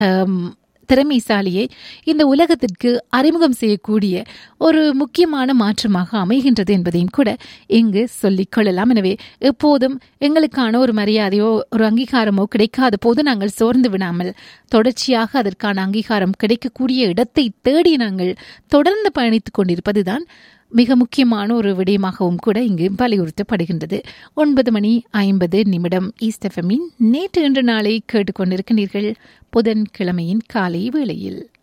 ஆம், திறமைசாலியை இந்த உலகத்திற்கு அறிமுகம் செய்யக்கூடிய ஒரு முக்கியமான மாற்றமாக அமைகின்றது என்பதையும் கூட இங்கு சொல்லிக் கொள்ளலாம் எனவே எப்போதும் எங்களுக்கான ஒரு மரியாதையோ ஒரு அங்கீகாரமோ கிடைக்காத போது நாங்கள் சோர்ந்து விடாமல் தொடர்ச்சியாக அதற்கான அங்கீகாரம் கிடைக்கக்கூடிய இடத்தை தேடி நாங்கள் தொடர்ந்து பயணித்துக் கொண்டிருப்பதுதான் மிக முக்கியமான ஒரு விடயமாகவும் கூட இங்கு வலியுறுத்தப்படுகின்றது ஒன்பது மணி ஐம்பது நிமிடம் ஈஸ்டெஃபமின் நேற்று இன்று நாளை கேட்டுக்கொண்டிருக்கின்றீர்கள் புதன்கிழமையின் காலை வேளையில்